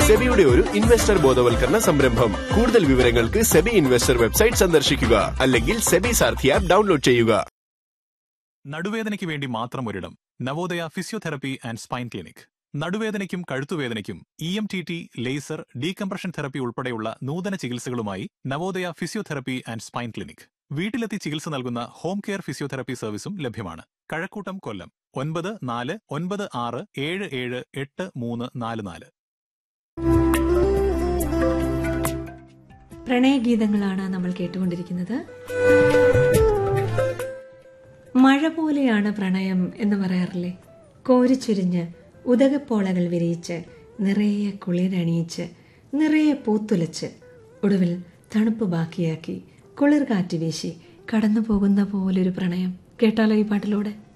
സെബിയുടെ ഒരു ഇൻവെസ്റ്റർ ബോധവൽക്കരണ സംരംഭം കൂടുതൽ വിവരങ്ങൾക്ക് സെബി ഇൻവെസ്റ്റർ വെബ്സൈറ്റ് സന്ദർശിക്കുക അല്ലെങ്കിൽ സെബി സാർഥി ആപ്പ് ഡൗൺലോഡ് ചെയ്യുക നടുവേദനയ്ക്ക് വേണ്ടി മാത്രം ഒരിടം Navodaya physiotherapy and spine clinic നടുവേദനയ്ക്കും കഴുത്തുവേദനയ്ക്കും E M T T laser decompression therapy ഉൾപ്പെടെയുള്ള നൂതന ചികിത്സകളുമായി Navodaya physiotherapy and spine clinic വീട്ടിലെത്തി ചികിത്സ നൽകുന്ന ഹോം കെയർ ഫിസിയോതെറപ്പി സർവീസും ലഭ്യമാണ് കഴക്കൂട്ടം കൊല്ലം ഒൻപത് നാല് ഒൻപത് ആറ് ഏഴ് ഏഴ് എട്ട് മൂന്ന് നാല് നാല് പ്രണയഗീതങ്ങളാണ് നമ്മൾ കേട്ടുകൊണ്ടിരിക്കുന്നത് മഴ പോലെയാണ് പ്രണയം എന്ന് പറയാറില്ലേ കോരിച്ചൊരിഞ്ഞ് ഉദകപ്പോളകൾ വിരിയിച്ച് നിറയെ കുളിരണിയിച്ച് നിറയെ പൂത്തുലച്ച് ഒടുവിൽ തണുപ്പ് ബാക്കിയാക്കി കുളിർ കാറ്റ് വീശി കടന്നു പോകുന്ന പോലൊരു പ്രണയം കേട്ടാലോ ഈ പാട്ടിലൂടെ